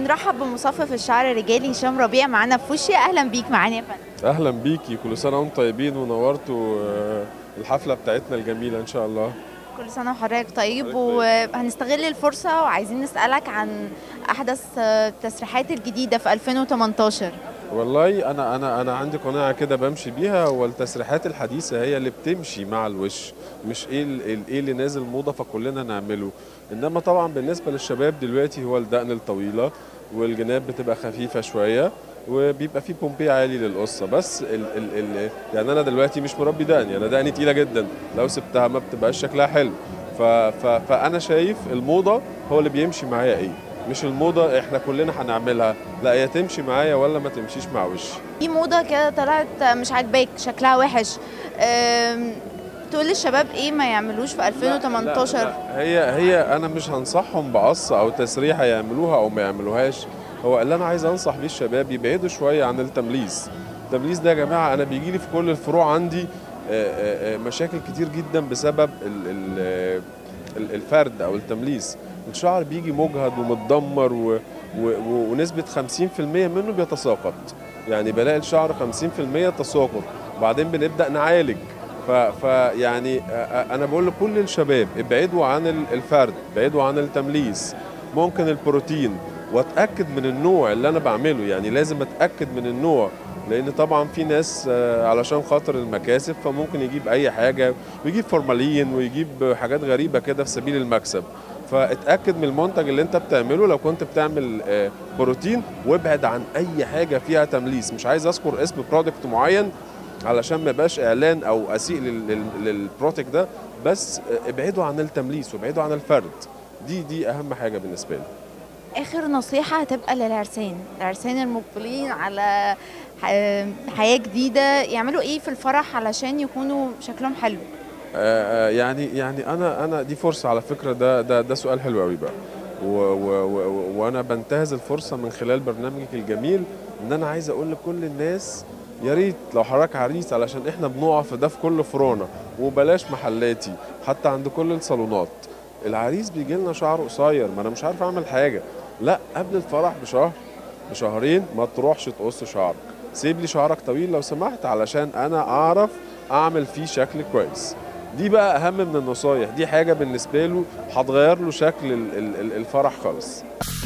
بنرحب بمصفف الشعر الرجالي هشام ربيع معانا في وشي اهلا بيك معانا يا فندم اهلا بيكي كل سنه وانتم طيبين ونورتوا آه، الحفله بتاعتنا الجميله ان شاء الله كل سنه وحضرتك طيب حضرتك طيب. وهنستغل الفرصه وعايزين نسالك عن احدث آه، التسريحات الجديده في 2018 والله انا انا انا عندي قناعه كده بمشي بيها والتسريحات الحديثه هي اللي بتمشي مع الوش مش ايه ال- ال- ايه اللي نازل موضه فكلنا نعمله انما طبعا بالنسبه للشباب دلوقتي هو الدقن الطويله والجناب بتبقى خفيفه شويه وبيبقى فيه بومبي عالي للقصه بس ال ال ال يعني انا دلوقتي مش مربي دقني انا دقني تقيله جدا لو سبتها ما بتبقاش شكلها حلو ف ف فانا شايف الموضه هو اللي بيمشي معايا ايه مش الموضه احنا كلنا هنعملها لا هي تمشي معايا ولا ما تمشيش مع وشي في موضه كده طلعت مش عاجباك شكلها وحش أم، تقول للشباب ايه ما يعملوش في 2018 لا لا هي هي انا مش هنصحهم بقص او تسريحه يعملوها او ما يعملوهاش هو اللي انا عايز انصح بيه الشباب يبعدوا شويه عن التمليس التمليس ده يا جماعه انا بيجي لي في كل الفروع عندي آه، آه، آه، مشاكل كتير جدا بسبب ال- ال- آه، ال- الفرد او التمليس الشعر بيجي مجهد ومتدمر و و و ونسبة 50% منه بيتساقط يعني بلاقي الشعر 50% تساقط وبعدين بنبدأ نعالج ف- فيعني انا بقول لكل الشباب ابعدوا عن ال- الفرد ابعدوا عن التمليس ممكن البروتين واتاكد من النوع اللي انا بعمله يعني لازم اتاكد من النوع لان طبعا في ناس آه، علشان خاطر المكاسب فممكن يجيب اي حاجه ويجيب فورمالين ويجيب حاجات غريبه كده في سبيل المكسب فاتاكد من المنتج اللي انت بتعمله لو كنت بتعمل آه، بروتين وابعد عن اي حاجه فيها تمليس مش عايز اذكر اسم برودكت معين علشان ما يبقاش اعلان او اسيء لل- لل- للبروتكت ده بس آه، ابعدوا عن التمليس وابعدوا عن الفرد دي دي اهم حاجه بالنسبه لي اخر نصيحه هتبقى للعرسان العرسان المقبلين على ح- حياه جديده يعملوا ايه في الفرح علشان يكونوا شكلهم حلو آه، آه، يعني يعني انا انا دي فرصه على فكره ده ده ده سؤال حلو قوي بقى و و و وانا بنتهز الفرصه من خلال برنامجك الجميل ان انا عايز اقول لكل الناس يا ريت لو حضرتك عريس علشان احنا بنقع في ده في كل فرونا وبلاش محلاتي حتى عند كل الصالونات العريس بيجي لنا شعره قصير ما انا مش عارف اعمل حاجه لا قبل الفرح بشهر بشهرين ما تروحش تقص شعرك سيب لي شعرك طويل لو سمحت علشان انا اعرف اعمل فيه شكل كويس دي بقى اهم من النصايح دي حاجه بالنسبه له هتغير له شكل ال- ال- ال- الفرح خالص